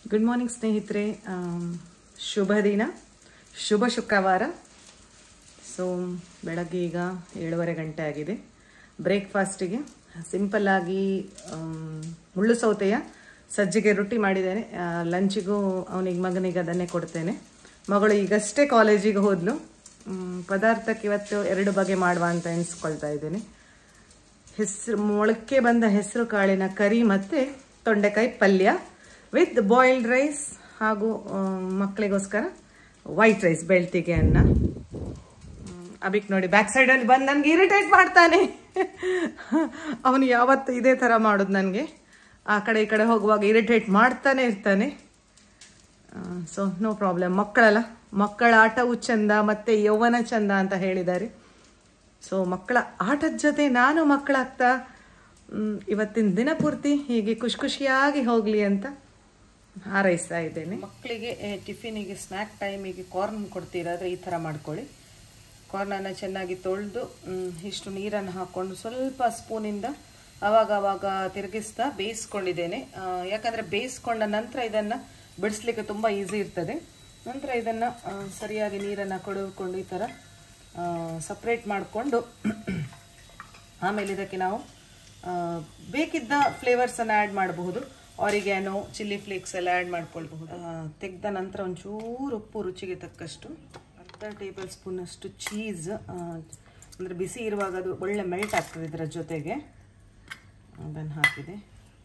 good morning ಸ್ನೇಹಿತರೆ ಆಮ್, ಶುಭ ದಿನ ಶುಭ ಶುಕ್ರವಾರ ಸೊ ಬೆಳಗ್ಗೆ ಈಗ ಏಳುವರೆ ಗಂಟೆ ಆಗಿದೆ ಬ್ರೇಕ್ಫಾಸ್ಟಿಗೆ ಸಿಂಪಲ್ಲಾಗಿ ಮುಳ್ಳು ಸೌತೆಯ ಸಜ್ಜಿಗೆ ರೊಟ್ಟಿ ಮಾಡಿದ್ದೇನೆ ಲಂಚಿಗೂ ಅವನಿಗೆ ಮಗನಿಗೆ ಅದನ್ನೇ ಕೊಡ್ತೇನೆ ಮಗಳು ಈಗಷ್ಟೇ ಕಾಲೇಜಿಗೆ ಹೋದ್ಲು ಮ್, ಪದಾರ್ಥಕ್ಕೆ ಇವತ್ತು ಎರಡು ಬಗೆ ಮಾಡುವ ಅಂತ ಎನಿಸ್ಕೊಳ್ತಾ ಇದ್ದೇನೆ ಹೆಸರು ಮೊಳಕೆ ಬಂದ ಹೆಸರು ಕಾಳಿನ ಕರಿ ಮತ್ತು ತೊಂಡೆಕಾಯಿ ಪಲ್ಯ ವಿತ್ ಬಾಯ್ಲ್ಡ್ ರೈಸ್ ಹಾಗೂ ಆ, ಮಕ್ಕಳಿಗೋಸ್ಕರ ವೈಟ್ ರೈಸ್ ಬೆಳ್ತಿಗೆ ಅನ್ನ ಹ್ಮ್, ಅಬಿಕ್ ನೋಡಿ ಬ್ಯಾಕ್ ಸೈಡಲ್ಲಿ ಬಂದು ನನಗೆ ಇರಿಟೇಟ್ ಮಾಡ್ತಾನೆ ಅವನು ಯಾವತ್ತು ಇದೇ ಥರ ಮಾಡೋದು ನನಗೆ ಆ ಕಡೆ ಈ ಕಡೆ ಹೋಗುವಾಗ ಇರಿಟೇಟ್ ಮಾಡ್ತಾನೆ ಇರ್ತಾನೆ ಸೊ ನೋ ಪ್ರಾಬ್ಲಮ್ ಮಕ್ಕಳಲ್ಲ ಮಕ್ಕಳ ಆಟವು ಚಂದ ಮತ್ತು ಯೌವನ ಚಂದ ಅಂತ ಹೇಳಿದ್ದಾರೆ ಸೊ ಮಕ್ಕಳ ಆಟದ ಜೊತೆ ನಾನು ಮಕ್ಕಳಾಗ್ತಾ ಮ್, ಇವತ್ತಿನ ದಿನ ಪೂರ್ತಿ ಹೀಗೆ ಖುಷಿ ಖುಷಿಯಾಗಿ ಹೋಗಲಿ ಅಂತ ಹಾರೈಸ್ತಾ ಇದ್ದೇನೆ ಮಕ್ಕಳಿಗೆ ಟಿಫಿನಿಗೆ ಸ್ನ್ಯಾಕ್ ಟೈಮಿಗೆ ಕಾರ್ನ್ ಕೊಡ್ತೀರಾದ್ರೆ ಈ ಥರ ಮಾಡ್ಕೊಳ್ಳಿ ಕಾರ್ನನ್ನು ಚೆನ್ನಾಗಿ ತೊಳೆದು ಇಷ್ಟು ನೀರನ್ನು ಹಾಕ್ಕೊಂಡು ಸ್ವಲ್ಪ ಸ್ಪೂನಿಂದ ಅವಾಗ ಅವಾಗ ತಿರುಗಿಸ್ತಾ ಬೇಯಿಸ್ಕೊಂಡಿದ್ದೇನೆ ಆ, ಯಾಕಂದರೆ ಬೇಯಿಸ್ಕೊಂಡ ನಂತರ ಇದನ್ನು ಬಿಡಿಸ್ಲಿಕ್ಕೆ ತುಂಬ ಈಸಿ ಇರ್ತದೆ ನಂತರ ಇದನ್ನು ಸರಿಯಾಗಿ ನೀರನ್ನು ಕೊಡಕೊಂಡು ಈ ಥರ ಸಪ್ರೇಟ್ ಮಾಡಿಕೊಂಡು ಆಮೇಲೆ ಇದಕ್ಕೆ ನಾವು ಆ, ಬೇಕಿದ್ದ ಫ್ಲೇವರ್ಸನ್ನು ಆ್ಯಡ್ ಮಾಡಬಹುದು ಆರಿಗ್ಯಾನೋ ಚಿಲ್ಲಿ ಫ್ಲೇಕ್ಸ್ ಎಲ್ಲ ಆ್ಯಡ್ ಮಾಡ್ಕೊಳ್ಬಹುದು ತೆಗೆದ ನಂತರ ಒಂಚೂರು ಉಪ್ಪು ರುಚಿಗೆ ತಕ್ಕಷ್ಟು ಅರ್ಧ ಟೇಬಲ್ ಸ್ಪೂನಷ್ಟು ಚೀಸ್ ಅಂದರೆ ಬಿಸಿ ಇರುವಾಗ ಅದು ಒಳ್ಳೆ ಮೆಲ್ಟ್ ಆಗ್ತದೆ ಇದರ ಜೊತೆಗೆ ಅದನ್ನು ಹಾಕಿದೆ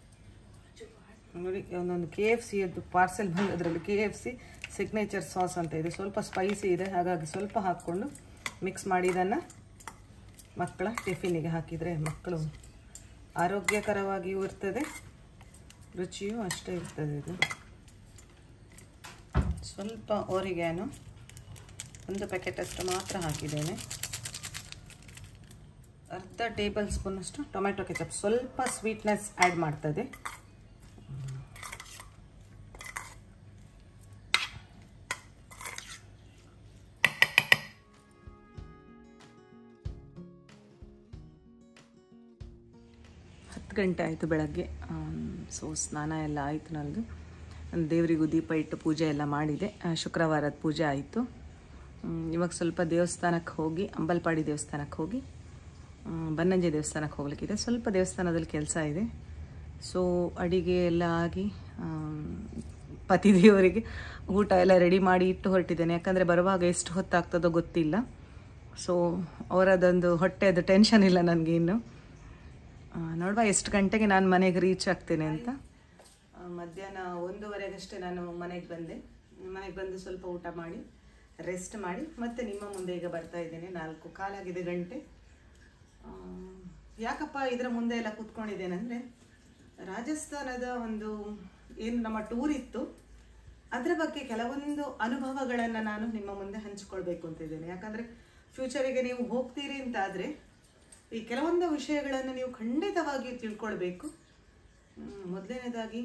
ನೋಡಿ ಒಂದೊಂದು ಕೆ ಎಫ್ ಸಿ ಅದು ಪಾರ್ಸೆಲ್ ಬಂದು ಅದರಲ್ಲಿ K F C signature sauce ಅಂತ ಇದೆ ಸ್ವಲ್ಪ ಸ್ಪೈಸಿ ಇದೆ ಹಾಗಾಗಿ ಸ್ವಲ್ಪ ಹಾಕ್ಕೊಂಡು ಮಿಕ್ಸ್ ಮಾಡಿ ಇದನ್ನು ಮಕ್ಕಳ ಟಿಫಿನಿಗೆ ಹಾಕಿದರೆ ಮಕ್ಕಳು ಆರೋಗ್ಯಕರವಾಗಿಯೂ ಇರ್ತದೆ ರುಚಿಯೂ ಅಷ್ಟೇ ಇರ್ತದೆ ಇದು ಸ್ವಲ್ಪ ಓರಿಗ್ಯಾನು ಒಂದು ಪ್ಯಾಕೆಟ್ ಅಷ್ಟು ಮಾತ್ರ ಹಾಕಿದ್ದೇನೆ ಅರ್ಧ ಟೇಬಲ್ ಸ್ಪೂನಷ್ಟು ಟೊಮೆಟೊ ಕೆಚಪ್ ಸ್ವಲ್ಪ ಸ್ವೀಟ್ನೆಸ್ ಆ್ಯಡ್ ಮಾಡ್ತದೆ ಹತ್ತು ಗಂಟೆ ಆಯಿತು ಬೆಳಗ್ಗೆ ಸೊ ಸ್ನಾನ ಎಲ್ಲ ಆಯಿತು ನನಗೆ ದೇವರಿಗೂ ದೀಪ ಇಟ್ಟು ಪೂಜೆ ಎಲ್ಲ ಮಾಡಿದೆ ಆ, ಶುಕ್ರವಾರದ ಪೂಜೆ ಆಯಿತು ಇವಾಗ ಸ್ವಲ್ಪ ದೇವಸ್ಥಾನಕ್ಕೆ ಹೋಗಿ ಅಂಬಲ್ಪಾಡಿ ದೇವಸ್ಥಾನಕ್ಕೆ ಹೋಗಿ ಆ, ಬನ್ನಂಜೆ ದೇವಸ್ಥಾನಕ್ಕೆ ಹೋಗ್ಲಿಕ್ಕಿದೆ ಸ್ವಲ್ಪ ದೇವಸ್ಥಾನದಲ್ಲಿ ಕೆಲಸ ಇದೆ ಸೊ ಅಡಿಗೆ ಎಲ್ಲ ಆಗಿ ಆಮ್, ಪತಿದೇವರಿಗೆ ಊಟ ಎಲ್ಲ ರೆಡಿ ಮಾಡಿ ಇಟ್ಟು ಹೊರಟಿದ್ದೇನೆ ಯಾಕಂದರೆ ಬರುವಾಗ ಎಷ್ಟು ಹೊತ್ತಾಗ್ತದೋ ಗೊತ್ತಿಲ್ಲ ಸೊ ಅವರದೊಂದು ಹೊಟ್ಟೆದು ಟೆನ್ಷನ್ ಇಲ್ಲ ನನಗೆ ಇನ್ನು ಆ, ನೋಡುವ ಎಷ್ಟು ಗಂಟೆಗೆ ನಾನು ಮನೆಗೆ ರೀಚ್ ಆಗ್ತೇನೆ ಅಂತ ಆ, ಮಧ್ಯಾಹ್ನ ಒಂದೂವರೆಗಷ್ಟೇ ನಾನು ಮನೆಗೆ ಬಂದೆ ಮನೆಗೆ ಬಂದು ಸ್ವಲ್ಪ ಊಟ ಮಾಡಿ ರೆಸ್ಟ್ ಮಾಡಿ ಮತ್ತೆ ನಿಮ್ಮ ಮುಂದೆ ಈಗ ಬರ್ತಾ ಇದ್ದೇನೆ ನಾಲ್ಕು ಕಾಲಾಗಿದೆ ಗಂಟೆ ಆ, ಯಾಕಪ್ಪ ಇದರ ಮುಂದೆ ಎಲ್ಲ ಕೂತ್ಕೊಂಡಿದ್ದೇನೆ ಅಂದರೆ ರಾಜಸ್ಥಾನದ ಒಂದು ಏನು ನಮ್ಮ ಟೂರ್ ಇತ್ತು ಅದರ ಬಗ್ಗೆ ಕೆಲವೊಂದು ಅನುಭವಗಳನ್ನು ನಾನು ನಿಮ್ಮ ಮುಂದೆ ಹಂಚಿಕೊಳ್ಬೇಕು ಅಂತಿದ್ದೇನೆ ಯಾಕಂದರೆ ಫ್ಯೂಚರಿಗೆ ನೀವು ಹೋಗ್ತೀರಿ ಅಂತಾದರೆ ಈ ಕೆಲವೊಂದು ವಿಷಯಗಳನ್ನು ನೀವು ಖಂಡಿತವಾಗಿ ತಿಳ್ಕೊಳ್ಬೇಕು ಹ್ಮ್, ಮೊದಲನೇದಾಗಿ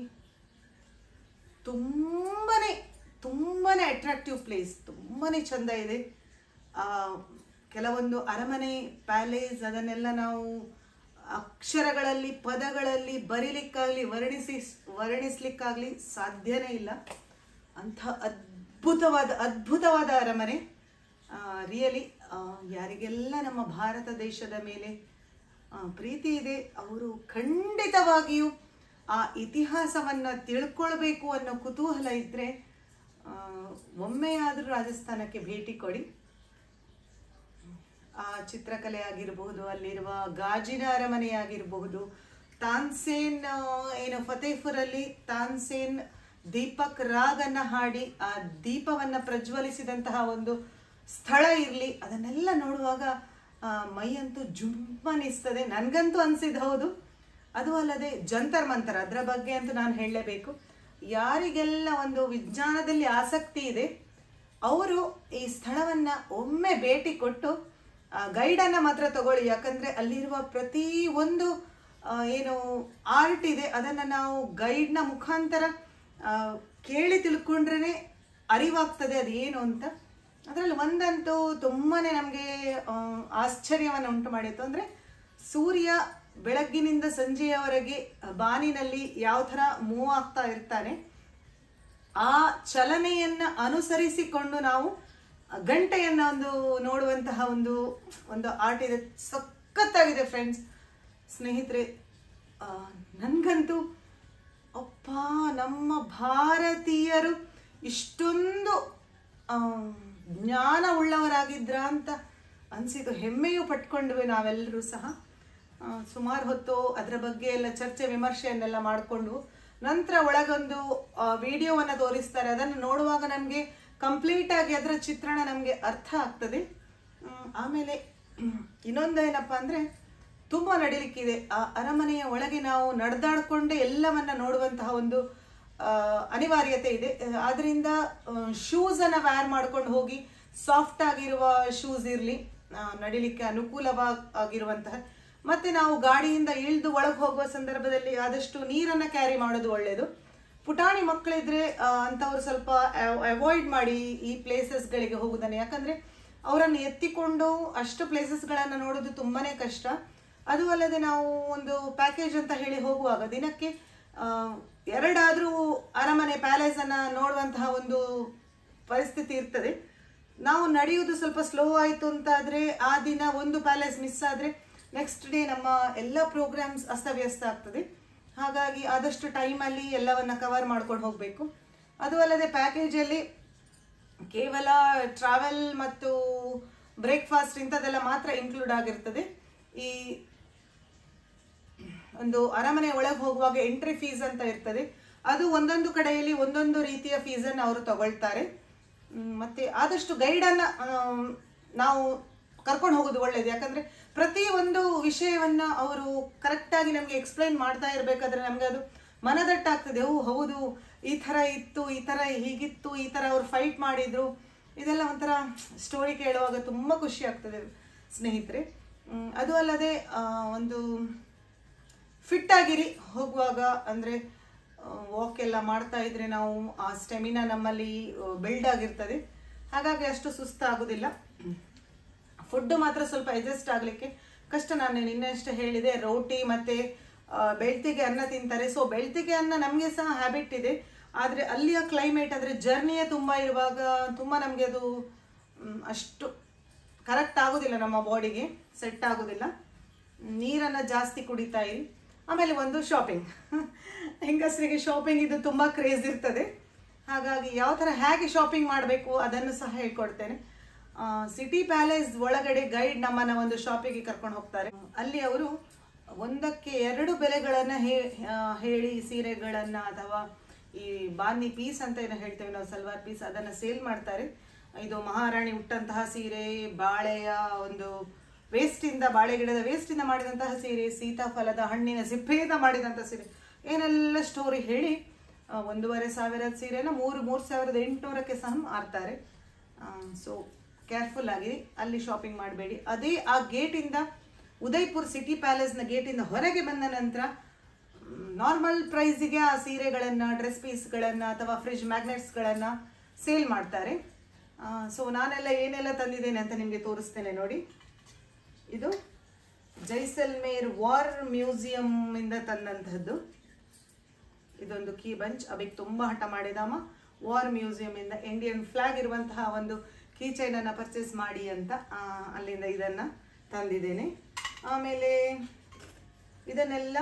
ತುಂಬನೇ ತುಂಬನೇ ಅಟ್ರಾಕ್ಟಿವ್ ಪ್ಲೇಸ್ ತುಂಬನೇ ಚಂದ ಇದೆ ಆ, ಕೆಲವೊಂದು ಅರಮನೆ ಪ್ಯಾಲೇಸ್ ಅದನ್ನೆಲ್ಲ ನಾವು ಅಕ್ಷರಗಳಲ್ಲಿ ಪದಗಳಲ್ಲಿ ಬರೀಲಿಕ್ಕಾಗಲಿ ವರ್ಣಿಸಿ ವರ್ಣಿಸ್ಲಿಕ್ಕಾಗಲಿ ಸಾಧ್ಯನೇ ಇಲ್ಲ ಅಂಥ ಅದ್ಭುತವಾದ ಅದ್ಭುತವಾದ ಅರಮನೆ ರಿಯಲಿ ಯಾರಿಗೆಲ್ಲ ನಮ್ಮ ಭಾರತ ದೇಶದ ಮೇಲೆ ಆ, ಪ್ರೀತಿ ಇದೆ ಅವರು ಖಂಡಿತವಾಗಿಯೂ ಆ ಇತಿಹಾಸವನ್ನು ತಿಳ್ಕೊಳ್ಬೇಕು ಅನ್ನೋ ಕುತೂಹಲ ಇದ್ದರೆ ಒಮ್ಮೆಯಾದರೂ ರಾಜಸ್ಥಾನಕ್ಕೆ ಭೇಟಿ ಕೊಡಿ ಆ ಚಿತ್ರಕಲೆ ಆಗಿರಬಹುದು ಅಲ್ಲಿರುವ ಗಾಜಿನ ಅರಮನೆ ಆಗಿರಬಹುದು ತಾನ್ಸೇನ್ ಆ, ಏನು ಫತೇಪುರಲ್ಲಿ ತಾನ್ಸೇನ್ ದೀಪಕ್ ರಾಗನ್ನ ಹಾಡಿ ಆ ದೀಪವನ್ನ ಪ್ರಜ್ವಲಿಸಿದಂತಹ ಒಂದು ಸ್ಥಳ ಇರಲಿ ಅದನ್ನೆಲ್ಲ ನೋಡುವಾಗ ಆ, ಮೈಯಂತೂ ಜುಮ್ಮನಿಸ್ತದೆ ನನಗಂತೂ ಅನ್ಸಿದ್ದು ಹೌದು ಅದು ಅಲ್ಲದೆ ಜಂತರ್ ಮಂತರ್ ಅದರ ಬಗ್ಗೆ ಅಂತೂ ನಾನು ಹೇಳಲೇಬೇಕು ಯಾರಿಗೆಲ್ಲ ಒಂದು ವಿಜ್ಞಾನದಲ್ಲಿ ಆಸಕ್ತಿ ಇದೆ ಅವರು ಈ ಸ್ಥಳವನ್ನ ಒಮ್ಮೆ ಭೇಟಿ ಕೊಟ್ಟು ಗೈಡನ್ನು ಮಾತ್ರ ತಗೊಳ್ಳಿ ಯಾಕಂದ್ರೆ ಅಲ್ಲಿರುವ ಪ್ರತಿ ಒಂದು ಆ, ಏನು ಆರ್ಟ್ ಇದೆ ಅದನ್ನು ನಾವು ಗೈಡ್ನ ಮುಖಾಂತರ ಆ, ಕೇಳಿ ತಿಳ್ಕೊಂಡ್ರೆ ಅರಿವಾಗ್ತದೆ ಅದು ಏನು ಅಂತ ಅದರಲ್ಲಿ ಒಂದಂತೂ ತುಂಬಾನೇ ನಮಗೆ ಆಶ್ಚರ್ಯವನ್ನು ಉಂಟು ಮಾಡಿತ್ತು ಅಂದರೆ ಸೂರ್ಯ ಬೆಳಗ್ಗಿನಿಂದ ಸಂಜೆಯವರೆಗೆ ಬಾನಿನಲ್ಲಿ ಯಾವ ಥರ ಮೂವ್ ಆಗ್ತಾ ಇರ್ತಾನೆ ಆ ಚಲನೆಯನ್ನ ಅನುಸರಿಸಿಕೊಂಡು ನಾವು ಗಂಟೆಯನ್ನ ಒಂದು ನೋಡುವಂತಹ ಒಂದು ಒಂದು ಆರ್ಟ್ ಇದೆ ಸಖತ್ತಾಗಿದೆ ಫ್ರೆಂಡ್ಸ್ ಸ್ನೇಹಿತರೆ ಆ, ನನ್ಗಂತೂ ಅಪ್ಪ ನಮ್ಮ ಭಾರತೀಯರು ಇಷ್ಟೊಂದು ಆ, ಜ್ಞಾನ ಉಳ್ಳವರಾಗಿದ್ರ ಅಂತ ಅನಿಸಿತು ಹೆಮ್ಮೆಯೂ ಪಟ್ಕೊಂಡ್ವಿ ನಾವೆಲ್ಲರೂ ಸಹ ಸುಮಾರು ಹೊತ್ತು ಅದರ ಬಗ್ಗೆ ಎಲ್ಲ ಚರ್ಚೆ ವಿಮರ್ಶೆಯನ್ನೆಲ್ಲ ಮಾಡಿಕೊಂಡು ನಂತರ ಒಳಗೊಂದು ವಿಡಿಯೋವನ್ನು ತೋರಿಸ್ತಾರೆ ಅದನ್ನು ನೋಡುವಾಗ ನಮಗೆ ಕಂಪ್ಲೀಟ್ ಆಗಿ ಅದರ ಚಿತ್ರಣ ನಮಗೆ ಅರ್ಥ ಆಗ್ತದೆ ಹ್ಮ್, ಆಮೇಲೆ ಇನ್ನೊಂದು ಏನಪ್ಪ ಅಂದರೆ ತುಂಬ ನಡಿಲಿಕ್ಕಿದೆ ಆ ಅರಮನೆಯ ಒಳಗೆ ನಾವು ನಡೆದಾಡ್ಕೊಂಡೇ ಎಲ್ಲವನ್ನ ನೋಡುವಂತಹ ಒಂದು ಆ, ಅನಿವಾರ್ಯತೆ ಇದೆ ಆದ್ರಿಂದ ಶೂಸನ್ನು ವ್ಯಾರ್ ಮಾಡ್ಕೊಂಡು ಹೋಗಿ ಸಾಫ್ಟ್ ಆಗಿರುವ ಶೂಸ್ ಇರಲಿ ನಡಿಲಿಕ್ಕೆ ಅನುಕೂಲವಾಗಿರುವಂತಹ ಮತ್ತೆ ನಾವು ಗಾಡಿಯಿಂದ ಇಳಿದು ಒಳಗೆ ಹೋಗುವ ಸಂದರ್ಭದಲ್ಲಿ ಆದಷ್ಟು ನೀರನ್ನು ಕ್ಯಾರಿ ಮಾಡೋದು ಒಳ್ಳೆಯದು ಪುಟಾಣಿ ಮಕ್ಕಳಿದ್ರೆ ಆ, ಅಂಥವ್ರು ಸ್ವಲ್ಪ ಅವಾಯ್ಡ್ ಮಾಡಿ ಈ ಪ್ಲೇಸಸ್ಗಳಿಗೆ ಹೋಗುದನ್ನು ಯಾಕಂದ್ರೆ ಅವರನ್ನು ಎತ್ತಿಕೊಂಡು ಅಷ್ಟು ಪ್ಲೇಸಸ್ಗಳನ್ನು ನೋಡೋದು ತುಂಬಾನೇ ಕಷ್ಟ ಅದು ಅಲ್ಲದೆ ನಾವು ಒಂದು ಪ್ಯಾಕೇಜ್ ಅಂತ ಹೇಳಿ ಹೋಗುವಾಗ ದಿನಕ್ಕೆ ಆ, ಎರಡಾದ್ರೂ ಅರಮನೆ ಪ್ಯಾಲೇಸ್ ಅನ್ನ ನೋಡುವಂತಹ ಒಂದು ಪರಿಸ್ಥಿತಿ ಇರ್ತದೆ ನಾವು ನಡೆಯುವುದು ಸ್ವಲ್ಪ ಸ್ಲೋ ಆಯಿತು ಅಂತಾದ್ರೆ ಆ ದಿನ ಒಂದು ಪ್ಯಾಲೇಸ್ ಮಿಸ್ ಆದ್ರೆ ನೆಕ್ಸ್ಟ್ ಡೇ ನಮ್ಮ ಎಲ್ಲ ಪ್ರೋಗ್ರಾಮ್ಸ್ ಅಸ್ತವ್ಯಸ್ತ ಆಗ್ತದೆ ಹಾಗಾಗಿ ಆದಷ್ಟು ಟೈಮಲ್ಲಿ ಎಲ್ಲವನ್ನ ಕವರ್ ಮಾಡ್ಕೊಂಡು ಹೋಗಬೇಕು ಅದು ಅಲ್ಲದೆ ಪ್ಯಾಕೇಜಲ್ಲಿ ಕೇವಲ ಟ್ರಾವೆಲ್ ಮತ್ತು ಬ್ರೇಕ್ಫಾಸ್ಟ್ ಇಂಥದ್ದೆಲ್ಲ ಮಾತ್ರ ಇನ್ಕ್ಲೂಡ್ ಆಗಿರ್ತದೆ ಈ ಒಂದು ಅರಮನೆ ಒಳಗೆ ಹೋಗುವಾಗ ಎಂಟ್ರಿ ಫೀಸ್ ಅಂತ ಇರ್ತದೆ ಅದು ಒಂದೊಂದು ಕಡೆಯಲ್ಲಿ ಒಂದೊಂದು ರೀತಿಯ ಫೀಸನ್ನು ಅವರು ತಗೊಳ್ತಾರೆ ಮ್, ಮತ್ತೆ ಆದಷ್ಟು ಗೈಡನ್ನ ಆಮ್, ನಾವು ಕರ್ಕೊಂಡು ಹೋಗೋದು ಒಳ್ಳೇದು ಯಾಕಂದ್ರೆ ಪ್ರತಿ ಒಂದು ವಿಷಯವನ್ನ ಅವರು ಕರೆಕ್ಟಾಗಿ ನಮಗೆ ಎಕ್ಸ್ಪ್ಲೈನ್ ಮಾಡ್ತಾ ಇರಬೇಕಾದ್ರೆ ನಮ್ಗೆ ಅದು ಮನದಟ್ಟಾಗ್ತದೆ ಓ ಹೌದು ಈ ಥರ ಇತ್ತು ಈ ಥರ ಹೀಗಿತ್ತು ಈ ಥರ ಅವ್ರು ಫೈಟ್ ಮಾಡಿದ್ರು ಇದೆಲ್ಲ ಒಂಥರ ಸ್ಟೋರಿ ಕೇಳುವಾಗ ತುಂಬ ಖುಷಿ ಆಗ್ತದೆ ಸ್ನೇಹಿತರೆ ಮ್, ಅದು ಅಲ್ಲದೆ ಆ, ಒಂದು ಫಿಟ್ ಆಗಿರಿ ಹೋಗುವಾಗ ಅಂದರೆ ವಾಕ್ ಎಲ್ಲ ಮಾಡ್ತಾ ಇದ್ರೆ ನಾವು ಆ ಸ್ಟೆಮಿನಾ ನಮ್ಮಲ್ಲಿ ಬಿಲ್ಡ್ ಆಗಿರ್ತದೆ ಹಾಗಾಗಿ ಅಷ್ಟು ಸುಸ್ತಾಗೋದಿಲ್ಲ ಫುಡ್ ಮಾತ್ರ ಸ್ವಲ್ಪ ಅಡ್ಜಸ್ಟ್ ಆಗಲಿಕ್ಕೆ ಕಷ್ಟ ನಾನು ನಿನ್ನೆಷ್ಟೇ ಹೇಳಿದೆ ರೋಟಿ ಮತ್ತೆ ಆ, ಬೆಳ್ತಿಗೆ ಅನ್ನ ತಿಂತಾರೆ ಸೊ ಬೆಳ್ತಿಗೆ ಅನ್ನ ನಮಗೆ ಸಹ ಹ್ಯಾಬಿಟ್ ಇದೆ ಆದರೆ ಅಲ್ಲಿಯ ಕ್ಲೈಮೇಟ್ ಅಂದರೆ ಜರ್ನಿಯೇ ತುಂಬ ಇರುವಾಗ ತುಂಬ ನಮಗೆ ಅದು ಮ್, ಅಷ್ಟು ಕರೆಕ್ಟ್ ಆಗೋದಿಲ್ಲ ನಮ್ಮ ಬಾಡಿಗೆ ಸೆಟ್ ಆಗೋದಿಲ್ಲ ನೀರನ್ನು ಜಾಸ್ತಿ ಕುಡಿತಾ ಇರಿ ಆಮೇಲೆ ಒಂದು ಶಾಪಿಂಗ್ ಹೆಂಗಸರಿಗೆ ಶಾಪಿಂಗ್ ಇದು ತುಂಬ ಕ್ರೇಜ್ ಇರ್ತದೆ ಹಾಗಾಗಿ ಯಾವ ಥರ ಹೇಗೆ ಶಾಪಿಂಗ್ ಮಾಡಬೇಕು ಅದನ್ನು ಸಹ ಹೇಳ್ಕೊಡ್ತೇನೆ ಸಿಟಿ ಪ್ಯಾಲೇಸ್ ಒಳಗಡೆ ಗೈಡ್ ನಮ್ಮನ್ನ ಒಂದು ಶಾಪಿಗೆ ಕರ್ಕೊಂಡು ಹೋಗ್ತಾರೆ ಅಲ್ಲಿ ಅವರು ಒಂದಕ್ಕೆ ಎರಡು ಬೆಲೆಗಳನ್ನು ಹೇಳಿ ಸೀರೆಗಳನ್ನು ಅಥವಾ ಈ ಬಾನಿ ಪೀಸ್ ಅಂತ ಏನೋ ಹೇಳ್ತೇವೆ ನಾವು ಸಲ್ವಾರ್ ಪೀಸ್ ಅದನ್ನು ಸೇಲ್ ಮಾಡ್ತಾರೆ ಇದು ಮಹಾರಾಣಿ ಉಟ್ಟಂತಹ ಸೀರೆ ಬಾಳೆಯ ಒಂದು ವೇಸ್ಟಿಂದ ಬಾಳೆ ಗಿಡದ ವೇಸ್ಟಿಂದ ಮಾಡಿದಂತಹ ಸೀರೆ ಸೀತಾಫಲದ ಹಣ್ಣಿನ ಸಿಪ್ಪೆಯಿಂದ ಮಾಡಿದಂತಹ ಸೀರೆ ಏನೆಲ್ಲ ಸ್ಟೋರಿ ಹೇಳಿ ಆ, ಒಂದೂವರೆ ಸಾವಿರದ ಸೀರೆನ ಮೂರು ಮೂರು ಸಾವಿರದ ಎಂಟುನೂರಕ್ಕೆ ಸಹ ಮಾರ್ತಾರೆ ಸೊ ಕೇರ್ಫುಲ್ ಆಗಿ ಅಲ್ಲಿ ಶಾಪಿಂಗ್ ಮಾಡಬೇಡಿ ಅದೇ ಆ ಗೇಟಿಂದ ಉದಯ್ಪುರ್ ಸಿಟಿ ಪ್ಯಾಲೇಸ್ನ ಗೇಟಿಂದ ಹೊರಗೆ ಬಂದ ನಂತರ ನಾರ್ಮಲ್ ಪ್ರೈಸಿಗೆ ಆ ಸೀರೆಗಳನ್ನು ಡ್ರೆಸ್ ಪೀಸ್ಗಳನ್ನು ಅಥವಾ ಫ್ರಿಜ್ ಮ್ಯಾಗ್ನೆಟ್ಸ್ಗಳನ್ನು ಸೇಲ್ ಮಾಡ್ತಾರೆ ಸೊ ನಾನೆಲ್ಲ ಏನೆಲ್ಲ ತಂದಿದ್ದೇನೆ ಅಂತ ನಿಮಗೆ ತೋರಿಸ್ತೇನೆ ನೋಡಿ ಇದು ಜೈಸಲ್ಮೇರ್ ವಾರ್ ಮ್ಯೂಸಿಯಂ ಇಂದ ತಂದಂತಹದ್ದು ಇದೊಂದು ಕೀ ಬಂಚ್ ಅವಿಗೆ ತುಂಬಾ ಹಠ ಮಾಡಿದಮ್ಮ ವಾರ್ ಮ್ಯೂಸಿಯಂ ಇಂದ ಇಂಡಿಯನ್ ಫ್ಲಾಗ್ ಇರುವಂತಹ ಒಂದು ಕೀ ಚೈನ್ ಅನ್ನ ಪರ್ಚೇಸ್ ಮಾಡಿ ಅಂತ ಆ, ಅಲ್ಲಿಂದ ಇದನ್ನ ತಂದಿದ್ದೇನೆ ಆಮೇಲೆ ಇದನ್ನೆಲ್ಲ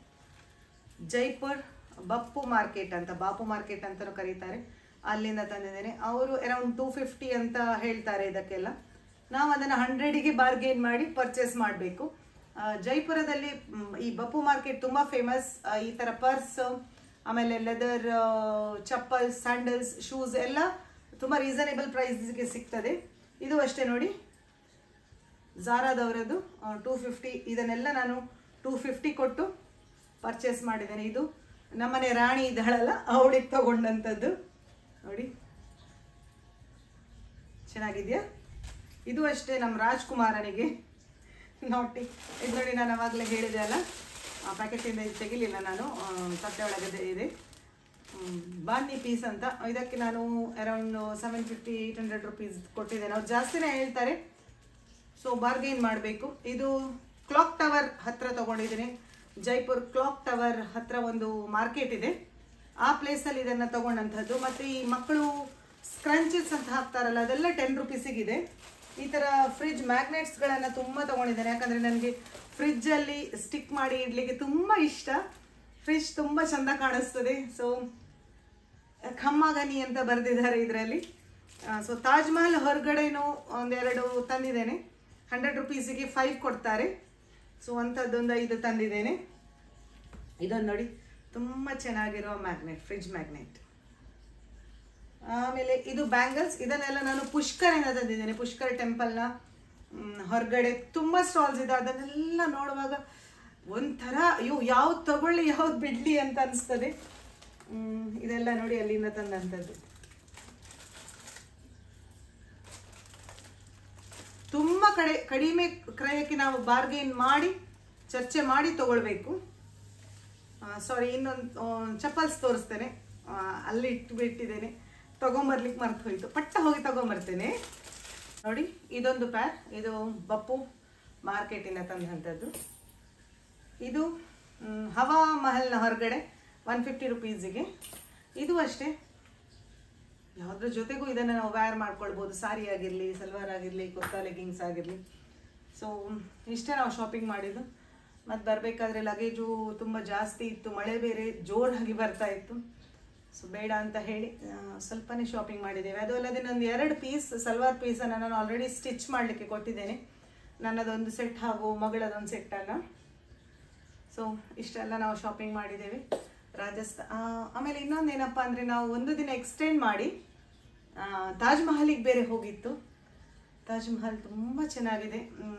ಜೈಪುರ್ ಬಪ್ಪು ಮಾರ್ಕೆಟ್ ಅಂತ ಬಾಪು ಮಾರ್ಕೆಟ್ ಅಂತಲೂ ಕರೀತಾರೆ ಅಲ್ಲಿಂದ ತಂದಿದ್ದೇನೆ ಅವರು ಅರೌಂಡ್ ಟೂ ಫಿಫ್ಟಿ ಅಂತ ಹೇಳ್ತಾರೆ ಇದಕ್ಕೆಲ್ಲ ನಾವು ಅದನ್ನು ಹಂಡ್ರೆಡಿಗೆ ಬಾರ್ಗೇನ್ ಮಾಡಿ ಪರ್ಚೇಸ್ ಮಾಡಬೇಕು ಜೈಪುರದಲ್ಲಿ ಮ್, ಈ ಬಪ್ಪು ಮಾರ್ಕೆಟ್ ತುಂಬ ಫೇಮಸ್ ಈ ಥರ ಪರ್ಸ್ ಆಮೇಲೆ ಲೆದರ್ ಚಪ್ಪಲ್ಸ್ ಸ್ಯಾಂಡಲ್ಸ್ ಶೂಸ್ ಎಲ್ಲ ತುಂಬ ರೀಸನೇಬಲ್ ಪ್ರೈಸ್ಗೆ ಸಿಗ್ತದೆ ಇದು ಅಷ್ಟೇ ನೋಡಿ ಝಾರಾದವರದ್ದು ಟೂ ಫಿಫ್ಟಿ ಇದನ್ನೆಲ್ಲ ನಾನು ಟೂ ಫಿಫ್ಟಿ ಕೊಟ್ಟು ಪರ್ಚೇಸ್ ಮಾಡಿದ್ದೇನೆ ಇದು ನಮ್ಮನೆ ರಾಣಿ ಇದ್ದಾಳಲ್ಲ ಅವಳಿಗೆ ತಗೊಂಡಂಥದ್ದು ನೋಡಿ ಚೆನ್ನಾಗಿದೆಯಾ ಇದು ಅಷ್ಟೇ ನಮ್ಮ ರಾಜ್ಕುಮಾರನಿಗೆ ನಾಟಿ ಇದು ನೋಡಿ ನಾನು ಅವಾಗಲೇ ಹೇಳಿದೆ ಅಲ್ಲ ಆ ಪ್ಯಾಕೆಟಿಂದ ಇದು ತೆಗಿಲಿಲ್ಲ ನಾನು ಆ, ತಟ್ಟೆ ಒಳಗಡೆ ಇದೆ ಹ್ಮ್, ಬಾಂದಿ ಪೀಸ್ ಅಂತ ಇದಕ್ಕೆ ನಾನು around seven fifty eight hundred rupees ಕೊಟ್ಟಿದ್ದೇನೆ ಅವ್ರು ಜಾಸ್ತಿನೇ ಹೇಳ್ತಾರೆ ಸೊ ಬಾರ್ಗೇನ್ ಮಾಡಬೇಕು ಇದು ಕ್ಲಾಕ್ ಟವರ್ ಹತ್ರ ತಗೊಂಡಿದ್ದೀನಿ ಜೈಪುರ್ ಕ್ಲಾಕ್ ಟವರ್ ಹತ್ರ ಒಂದು ಮಾರ್ಕೆಟ್ ಇದೆ ಆ ಪ್ಲೇಸಲ್ಲಿ ಇದನ್ನು ತಗೊಂಡಂಥದ್ದು ಮತ್ತು ಈ ಮಕ್ಕಳು ಸ್ಕ್ರಂಚಸ್ ಅಂತ ಹಾಕ್ತಾರಲ್ಲ ಅದೆಲ್ಲ ಟೆನ್ ರುಪೀಸಿಗಿದೆ ಈ ಥರ ಫ್ರಿಜ್ ಮ್ಯಾಗ್ನೆಟ್ಸ್ಗಳನ್ನು ತುಂಬ ತೊಗೊಂಡಿದ್ದೇನೆ ಯಾಕಂದರೆ ನನಗೆ ಫ್ರಿಜ್ಜಲ್ಲಿ ಸ್ಟಿಕ್ ಮಾಡಿ ಇಡಲಿಕ್ಕೆ ತುಂಬ ಇಷ್ಟ ಫ್ರಿಜ್ ತುಂಬ ಚೆಂದ ಕಾಣಿಸ್ತದೆ ಸೊ ಖಮ್ಮಗನಿ ಅಂತ ಬರೆದಿದ್ದಾರೆ ಇದರಲ್ಲಿ ಸೊ ತಾಜ್ ಮಹಲ್ ಹೊರಗಡೆನೂ ಒಂದೆರಡು ತಂದಿದ್ದೇನೆ ಹಂಡ್ರೆಡ್ ರುಪೀಸಿಗೆ ಫೈವ್ ಕೊಡ್ತಾರೆ ಸೊ ಅಂಥದ್ದೊಂದು ಐದು ತಂದಿದ್ದೇನೆ ಇದನ್ನು ನೋಡಿ ತುಂಬ ಚೆನ್ನಾಗಿರೋ ಮ್ಯಾಗ್ನೆಟ್ ಫ್ರಿಜ್ ಮ್ಯಾಗ್ನೆಟ್ ಆಮೇಲೆ ಇದು ಬ್ಯಾಂಗಲ್ಸ್ ಇದನ್ನೆಲ್ಲ ನಾನು ಪುಷ್ಕರಿಂದ ತಂದಿದ್ದೇನೆ ಪುಷ್ಕರ್ ಟೆಂಪಲ್ನ ಹೊರಗಡೆ ತುಂಬ ಸ್ಟಾಲ್ಸ್ ಇದೆ ಅದನ್ನೆಲ್ಲ ನೋಡುವಾಗ ಒಂಥರ ಅಯ್ಯೋ ಯಾವ್ದು ತಗೊಳ್ಳಿ ಯಾವ್ದು ಬಿಡ್ಲಿ ಅಂತ ಅನಿಸ್ತದೆ ಹ್ಮ್, ಇದೆಲ್ಲ ನೋಡಿ ಅಲ್ಲಿಂದ ತಂದಂಥದ್ದು ತುಂಬ ಕಡೆ ಕಡಿಮೆ ಕ್ರಯಕ್ಕೆ ನಾವು ಬಾರ್ಗೇನ್ ಮಾಡಿ ಚರ್ಚೆ ಮಾಡಿ ತಗೊಳ್ಬೇಕು ಸಾರಿ ಇನ್ನೊಂದು ಚಪ್ಪಲ್ಸ್ ತೋರಿಸ್ತೇನೆ ಆ, ಅಲ್ಲಿ ಇಟ್ಬಿಟ್ಟಿದ್ದೇನೆ ತಗೊಂಬರ್ಲಿಕ್ಕೆ ಮರ್ತು ಹೋಯ್ತು ಪಟ್ಟ ಹೋಗಿ ತಗೊಂಬರ್ತೇನೆ ನೋಡಿ ಇದೊಂದು ಪ್ಯಾರ್ ಇದು ಬಪ್ಪು ಮಾರ್ಕೆಟಿಂದ ತಂದಂಥದ್ದು ಇದು ಮ್, ಹವಾ ಮಹಲ್ನ ಹೊರಗಡೆ ಒನ್ ಫಿಫ್ಟಿ ರುಪೀಸಿಗೆ ಇದು ಅಷ್ಟೇ ಯಾವುದ್ರ ಜೊತೆಗೂ ಇದನ್ನು ನಾವು ವ್ಯಾರ್ ಮಾಡ್ಕೊಳ್ಬೋದು ಸಾರಿ ಆಗಿರಲಿ ಸಲ್ವಾರ್ ಆಗಿರಲಿ ಕುರ್ತಾ ಲೆಗಿಂಗ್ಸ್ ಆಗಿರಲಿ ಸೊ ಇಷ್ಟೇ ನಾವು ಶಾಪಿಂಗ್ ಮಾಡಿದ್ದು ಮತ್ತು ಬರಬೇಕಾದ್ರೆ ಲಗೇಜು ತುಂಬ ಜಾಸ್ತಿ ಇತ್ತು ಮಳೆ ಬೇರೆ ಜೋರಾಗಿ ಬರ್ತಾ ಇತ್ತು ಸೊ ಬೇಡ ಅಂತ ಹೇಳಿ ಆ, ಸ್ವಲ್ಪನೇ ಶಾಪಿಂಗ್ ಮಾಡಿದ್ದೇವೆ ಅದು ಅಲ್ಲದೆ ನಂದು ಎರಡು ಪೀಸ್ ಸಲ್ವಾರ್ ಪೀಸನ್ನು ನಾನು ಆಲ್ರೆಡಿ ಸ್ಟಿಚ್ ಮಾಡಲಿಕ್ಕೆ ಕೊಟ್ಟಿದ್ದೇನೆ ನನ್ನದೊಂದು ಸೆಟ್ ಹಾಗೂ ಮಗಳದೊಂದು ಸೆಟ್ಟನ್ನು ಸೊ ಇಷ್ಟೆಲ್ಲ ನಾವು ಶಾಪಿಂಗ್ ಮಾಡಿದ್ದೇವೆ ರಾಜಸ್ಥಾನ್ ಆಮೇಲೆ ಇನ್ನೊಂದು ಏನಪ್ಪ ಅಂದರೆ ನಾವು ಒಂದು ದಿನ ಎಕ್ಸ್ಟೆಂಡ್ ಮಾಡಿ ಆ, ತಾಜ್ ಮಹಲಿಗೆ ಬೇರೆ ಹೋಗಿತ್ತು ತಾಜ್ ಮಹಲ್ ತುಂಬ ಚೆನ್ನಾಗಿದೆ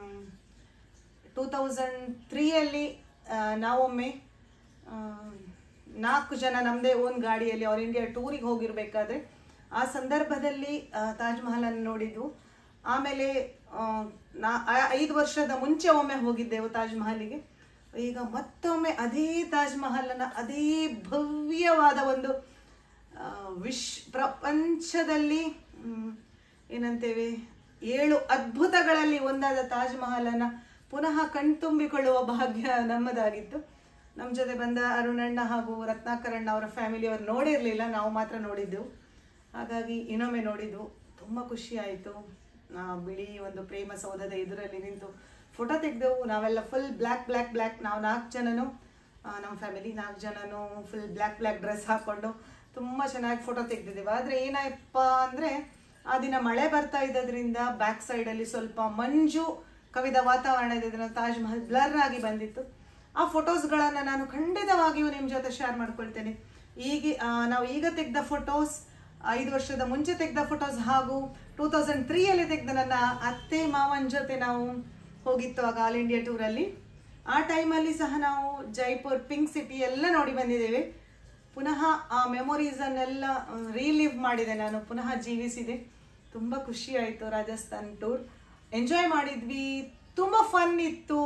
ಟೂ ತೌಸಂಡ್ ತ್ರೀಯಲ್ಲಿ ನಾವೊಮ್ಮೆ ಆ, ನಾಲ್ಕು ಜನ ನಮ್ಮದೇ ಓನ್ ಗಾಡಿಯಲ್ಲಿ ಆಲ್ ಇಂಡಿಯಾ ಟೂರಿಗೆ ಹೋಗಿರಬೇಕಾದ್ರೆ ಆ ಸಂದರ್ಭದಲ್ಲಿ ಆ, ತಾಜ್ ಮಹಲನ್ನು ನೋಡಿದ್ವು ಆಮೇಲೆ ಆ, ನಾ ಆ- ಐದು ವರ್ಷದ ಮುಂಚೆ ಒಮ್ಮೆ ಹೋಗಿದ್ದೆವು ತಾಜ್ ಮಹಲಿಗೆ ಈಗ ಮತ್ತೊಮ್ಮೆ ಅದೇ ತಾಜ್ ಮಹಲನ್ನು ಅದೇ ಭವ್ಯವಾದ ಒಂದು ಆ, ವಿಶ್ ಪ್ರಪಂಚದಲ್ಲಿ ಮ್, ಏನಂತೇವೆ ಏಳು ಅದ್ಭುತಗಳಲ್ಲಿ ಒಂದಾದ ತಾಜ್ ಮಹಲನ್ನು ಪುನಃ ಕಣ್ತುಂಬಿಕೊಳ್ಳುವ ಭಾಗ್ಯ ನಮ್ಮದಾಗಿತ್ತು ನಮ್ಮ ಜೊತೆ ಬಂದ ಅರುಣಣ್ಣ ಹಾಗೂ ರತ್ನಾಕರಣ್ಣ ಅವರ ಫ್ಯಾಮಿಲಿಯವರು ನೋಡಿರಲಿಲ್ಲ ನಾವು ಮಾತ್ರ ನೋಡಿದ್ದೆವು ಹಾಗಾಗಿ ಇನ್ನೊಮ್ಮೆ ನೋಡಿದ್ದು ತುಂಬ ಖುಷಿ ಆಯಿತು ಬಿಳಿ ಒಂದು ಪ್ರೇಮ ಸೌಧದ ಎದುರಲ್ಲಿ ನಿಂತು ಫೋಟೋ ತೆಗೆದೆವು ನಾವೆಲ್ಲ ಫುಲ್ ಬ್ಲ್ಯಾಕ್ ಬ್ಲ್ಯಾಕ್ ಬ್ಲ್ಯಾಕ್ ನಾವು ನಾಲ್ಕು ಜನನು ಆ, ನಮ್ಮ ಫ್ಯಾಮಿಲಿ ನಾಲ್ಕು ಜನನು ಫುಲ್ ಬ್ಲ್ಯಾಕ್ ಬ್ಲ್ಯಾಕ್ ಡ್ರೆಸ್ ಹಾಕ್ಕೊಂಡು ತುಂಬ ಚೆನ್ನಾಗಿ ಫೋಟೋ ತೆಗೆದಿದ್ದೇವೆ ಆದರೆ ಏನಾಯಪ್ಪ ಅಂದರೆ ಆ ದಿನ ಮಳೆ ಬರ್ತಾ ಇದ್ದದ್ರಿಂದ ಬ್ಯಾಕ್ ಸೈಡಲ್ಲಿ ಸ್ವಲ್ಪ ಮಂಜು ಕವಿದ ವಾತಾವರಣ ಇದ್ದಿದ್ದರಿಂದ ತಾಜ್ ಮಹಲ್ ಬ್ಲರ್ ಆಗಿ ಬಂದಿತ್ತು ಆ ಫೋಟೋಸ್ಗಳನ್ನು ನಾನು ಖಂಡಿತವಾಗಿಯೂ ನಿಮ್ಮ ಜೊತೆ ಶೇರ್ ಮಾಡ್ಕೊಳ್ತೇನೆ ಈಗ ಆ, ನಾವು ಈಗ ತೆಗೆದ ಫೋಟೋಸ್ ಐದು ವರ್ಷದ ಮುಂಚೆ ತೆಗೆದ ಫೋಟೋಸ್ ಹಾಗೂ ಟೂ ತೌಸಂಡ್ ತ್ರೀಯಲ್ಲಿ ತೆಗೆದ ನನ್ನ ಅತ್ತೆ ಮಾವನ ಜೊತೆ ನಾವು ಹೋಗಿತ್ತು ಆಗ ಆಲ್ ಇಂಡಿಯಾ ಟೂರಲ್ಲಿ ಆ ಟೈಮಲ್ಲಿ ಸಹ ನಾವು ಜೈಪುರ್ ಪಿಂಕ್ ಸಿಟಿ ಎಲ್ಲ ನೋಡಿ ಬಂದಿದ್ದೇವೆ ಪುನಃ ಆ ಮೆಮೊರೀಸನ್ನೆಲ್ಲ ರೀಲಿವ್ ಮಾಡಿದೆ ನಾನು ಪುನಃ ಜೀವಿಸಿದೆ ತುಂಬ ಖುಷಿ ಆಯಿತು ರಾಜಸ್ಥಾನ್ ಟೂರ್ ಎಂಜಾಯ್ ಮಾಡಿದ್ವಿ ತುಂಬ ಫನ್ ಇತ್ತು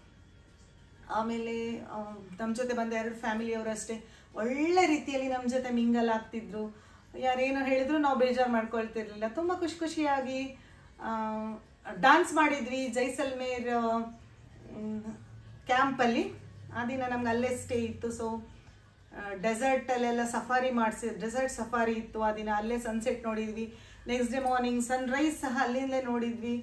ಆಮೇಲೆ ನಮ್ಮ ಜೊತೆ ಬಂದ ಎರಡು ಫ್ಯಾಮಿಲಿಯವರು ಅಷ್ಟೇ ಒಳ್ಳೆ ರೀತಿಯಲ್ಲಿ ನಮ್ಮ ಜೊತೆ ಮಿಂಗಲ್ ಆಗ್ತಿದ್ರು ಯಾರೇನೋ ಹೇಳಿದ್ರು ನಾವು ಬೇಜಾರು ಮಾಡ್ಕೊಳ್ತಿರ್ಲಿಲ್ಲ ತುಂಬ ಖುಷಿ ಖುಷಿಯಾಗಿ ಡಾನ್ಸ್ ಮಾಡಿದ್ವಿ ಜೈಸಲ್ಮೇರ್ ಕ್ಯಾಂಪಲ್ಲಿ ಆ ದಿನ ನಮ್ಗೆ ಅಲ್ಲೇ ಸ್ಟೇ ಇತ್ತು ಸೊ ಡೆಸರ್ಟಲ್ಲೆಲ್ಲ ಸಫಾರಿ ಮಾಡಿಸಿ ಡೆಸರ್ಟ್ ಸಫಾರಿ ಇತ್ತು ಆ ದಿನ ಅಲ್ಲೇ ಸನ್ಸೆಟ್ ನೋಡಿದ್ವಿ ನೆಕ್ಸ್ಟ್ ಡೇ ಮಾರ್ನಿಂಗ್ ಸನ್ರೈಸ್ ಸಹ ಅಲ್ಲಿಂದಲೇ ನೋಡಿದ್ವಿ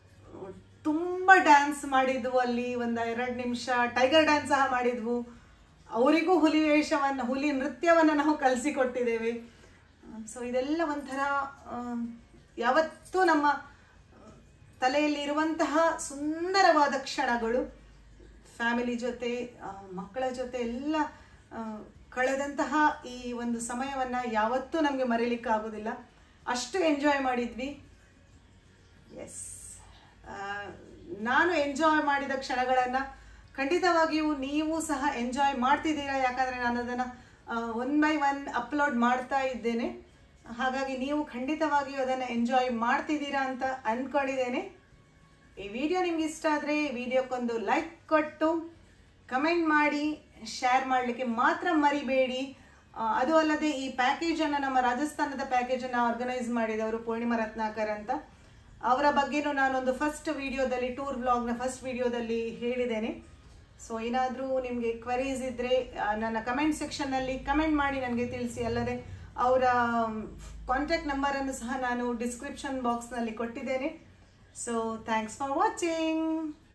ತುಂಬ ಡ್ಯಾನ್ಸ್ ಮಾಡಿದ್ವು ಅಲ್ಲಿ ಒಂದು ಎರಡು ನಿಮಿಷ ಟೈಗರ್ ಡ್ಯಾನ್ಸ್ ಸಹ ಮಾಡಿದ್ವು ಅವರಿಗೂ ಹುಲಿ ವೇಷವನ್ನು ಹುಲಿ ನೃತ್ಯವನ್ನು ನಾವು ಕಲಿಸಿಕೊಟ್ಟಿದ್ದೇವೆ ಸೊ ಇದೆಲ್ಲ ಒಂಥರ ಆ, ಯಾವತ್ತೂ ನಮ್ಮ ತಲೆಯಲ್ಲಿ ಇರುವಂತಹ ಸುಂದರವಾದ ಕ್ಷಣಗಳು ಫ್ಯಾಮಿಲಿ ಜೊತೆ ಆ, ಮಕ್ಕಳ ಜೊತೆ ಎಲ್ಲ ಆ, ಕಳೆದಂತಹ ಈ ಒಂದು ಸಮಯವನ್ನು ಯಾವತ್ತೂ ನಮಗೆ ಮರೀಲಿಕ್ಕಾಗೋದಿಲ್ಲ ಅಷ್ಟು ಎಂಜಾಯ್ ಮಾಡಿದ್ವಿ ಎಸ್ ನಾನು ಎಂಜಾಯ್ ಮಾಡಿದ ಕ್ಷಣಗಳನ್ನು ಖಂಡಿತವಾಗಿಯೂ ನೀವು ಸಹ ಎಂಜಾಯ್ ಮಾಡ್ತಿದ್ದೀರಾ ಯಾಕಂದರೆ ನಾನು ಅದನ್ನು ಒನ್ ಬೈ ಒನ್ ಅಪ್ಲೋಡ್ ಮಾಡ್ತಾ ಇದ್ದೇನೆ ಹಾಗಾಗಿ ನೀವು ಖಂಡಿತವಾಗಿಯೂ ಅದನ್ನು ಎಂಜಾಯ್ ಮಾಡ್ತಿದ್ದೀರಾ ಅಂತ ಅಂದ್ಕೊಂಡಿದ್ದೇನೆ ಈ ವಿಡಿಯೋ ನಿಮ್ಗೆ ಇಷ್ಟ ಆದರೆ ವಿಡಿಯೋಕ್ಕೊಂದು ಲೈಕ್ ಕೊಟ್ಟು ಕಮೆಂಟ್ ಮಾಡಿ ಶೇರ್ ಮಾಡಲಿಕ್ಕೆ ಮಾತ್ರ ಮರಿಬೇಡಿ ಆ, ಅದು ಅಲ್ಲದೆ ಈ ಪ್ಯಾಕೇಜನ್ನು ನಮ್ಮ ರಾಜಸ್ಥಾನದ ಪ್ಯಾಕೇಜನ್ನು ಆರ್ಗನೈಸ್ ಮಾಡಿದವರು ಪೂರ್ಣಿಮಾ ರತ್ನಾಕರ್ ಅಂತ ಅವರ ಬಗ್ಗೆನೂ ನಾನೊಂದು ಫಸ್ಟ್ ವಿಡಿಯೋದಲ್ಲಿ ಟೂರ್ ಬ್ಲಾಗ್ನ ಫಸ್ಟ್ ವಿಡಿಯೋದಲ್ಲಿ ಹೇಳಿದ್ದೇನೆ ಸೊ ಏನಾದರೂ ನಿಮಗೆ ಕ್ವರೀಸ್ ಇದ್ದರೆ ನನ್ನ ಕಮೆಂಟ್ ಸೆಕ್ಷನ್ನಲ್ಲಿ ಕಮೆಂಟ್ ಮಾಡಿ ನನಗೆ ತಿಳಿಸಿ ಅಲ್ಲದೆ ಅವರ ಕಾಂಟ್ಯಾಕ್ಟ್ ನಂಬರನ್ನು ಸಹ ನಾನು ಡಿಸ್ಕ್ರಿಪ್ಷನ್ ಬಾಕ್ಸ್ನಲ್ಲಿ ಕೊಟ್ಟಿದ್ದೇನೆ ಸೊ ಥ್ಯಾಂಕ್ಸ್ ಫಾರ್ ವಾಚಿಂಗ್